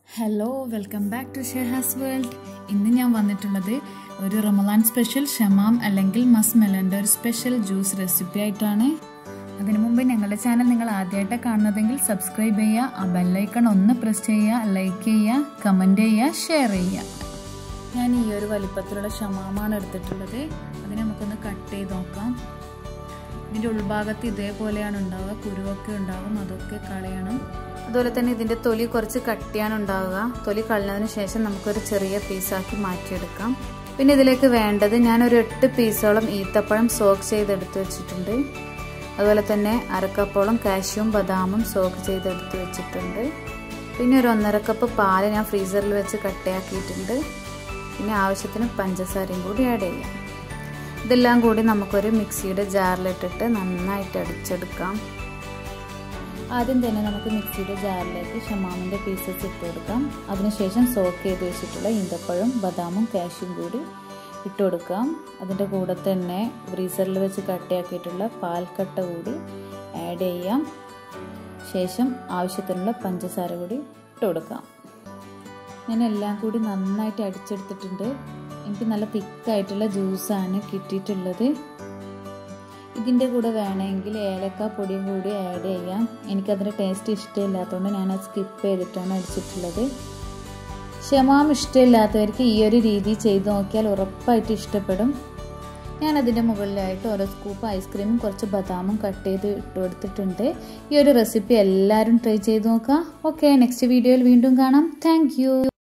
hello welcome back to Shehaz world ഇന്ന് ഞാൻ വന്നിട്ടുള്ളത് ഒരു റമലാൻ സ്പെഷ്യൽ ഷമാം അല്ലെങ്കിൽ മസ്മെലൻ്റെ ഒരു സ്പെഷ്യൽ ജ്യൂസ് റെസിപ്പി ആയിട്ടാണ് അതിനു മുമ്പ് ഞങ്ങളുടെ ചാനൽ നിങ്ങൾ ആദ്യമായിട്ടാണ് കാണുന്നതെങ്കിൽ സബ്സ്ക്രൈബ് ചെയ്യുക ആ ബെല്ലൈക്കൺ ഒന്ന് പ്രസ് ചെയ്യുക ലൈക്ക് ചെയ്യുക കമൻറ്റ് ചെയ്യുക ഷെയർ ചെയ്യുക ഞാൻ ഈ ഒരു വലിപ്പത്തിലുള്ള ഷമാമാണ് എടുത്തിട്ടുള്ളത് അതിനെ നമുക്കൊന്ന് കട്ട് ചെയ്ത് നോക്കാം ഇതിൻ്റെ ഉൾഭാഗത്ത് ഇതേപോലെയാണ് ഉണ്ടാവുക കുരുവൊക്കെ ഉണ്ടാകും അതൊക്കെ കളയണം അതുപോലെ തന്നെ ഇതിൻ്റെ തൊലി കുറച്ച് കട്ടിയാണ് ഉണ്ടാവുക തൊലി കളഞ്ഞതിന് ശേഷം നമുക്കൊരു ചെറിയ പീസാക്കി മാറ്റിയെടുക്കാം പിന്നെ ഇതിലേക്ക് വേണ്ടത് ഞാനൊരു എട്ട് പീസോളം ഈത്തപ്പഴം സോക്ക് ചെയ്തെടുത്ത് വെച്ചിട്ടുണ്ട് അതുപോലെ തന്നെ അരക്കപ്പോളം കാഷ്യൂം ബദാമും സോക്ക് ചെയ്തെടുത്ത് വെച്ചിട്ടുണ്ട് പിന്നെ ഒരു ഒന്നര കപ്പ് പാല് ഞാൻ ഫ്രീസറിൽ വെച്ച് കട്ടയാക്കിയിട്ടുണ്ട് പിന്നെ ആവശ്യത്തിന് പഞ്ചസാരയും കൂടി ആഡ് ചെയ്യാം ഇതെല്ലാം കൂടി നമുക്കൊരു മിക്സിയുടെ ജാറിലിട്ടിട്ട് നന്നായിട്ട് അടിച്ചെടുക്കാം ആദ്യം തന്നെ നമുക്ക് മിക്സിയുടെ ജാറിലേക്ക് ഷമാമിൻ്റെ പീസസ് ഇട്ട് കൊടുക്കാം അതിനുശേഷം സോക്ക് ചെയ്ത് വെച്ചിട്ടുള്ള ഈന്തപ്പഴം ബദാമും കാഷ്യും കൂടി ഇട്ട് കൊടുക്കാം അതിൻ്റെ കൂടെ തന്നെ ഫ്രീസറിൽ വെച്ച് കട്ടയാക്കിയിട്ടുള്ള പാൽക്കട്ട കൂടി ആഡ് ചെയ്യാം ശേഷം ആവശ്യത്തിനുള്ള പഞ്ചസാര കൂടി ഇട്ട് കൊടുക്കാം ഞാൻ എല്ലാം കൂടി നന്നായിട്ട് അടിച്ചെടുത്തിട്ടുണ്ട് എനിക്ക് നല്ല തിക്കായിട്ടുള്ള ജ്യൂസാണ് കിട്ടിയിട്ടുള്ളത് ഇതിൻ്റെ കൂടെ വേണമെങ്കിൽ ഏലക്ക പൊടിയും കൂടി ആഡ് ചെയ്യാം എനിക്കതിൻ്റെ ടേസ്റ്റ് ഇഷ്ടമില്ലാത്തതുകൊണ്ട് ഞാൻ അത് സ്കിപ്പ് ചെയ്തിട്ടാണ് അടിച്ചിട്ടുള്ളത് ഷമാം ഇഷ്ടമില്ലാത്തവർക്ക് ഈ ഒരു രീതി ചെയ്ത് നോക്കിയാൽ ഉറപ്പായിട്ട് ഇഷ്ടപ്പെടും ഞാൻ അതിൻ്റെ മുകളിലായിട്ട് ഓരോ സ്കൂപ്പ് ഐസ്ക്രീമും കുറച്ച് ബദാമും കട്ട് ചെയ്ത് ഇട്ട് കൊടുത്തിട്ടുണ്ട് ഈ ഒരു റെസിപ്പി എല്ലാവരും ട്രൈ ചെയ്ത് നോക്കാം ഓക്കെ നെക്സ്റ്റ് വീഡിയോയിൽ വീണ്ടും കാണാം താങ്ക്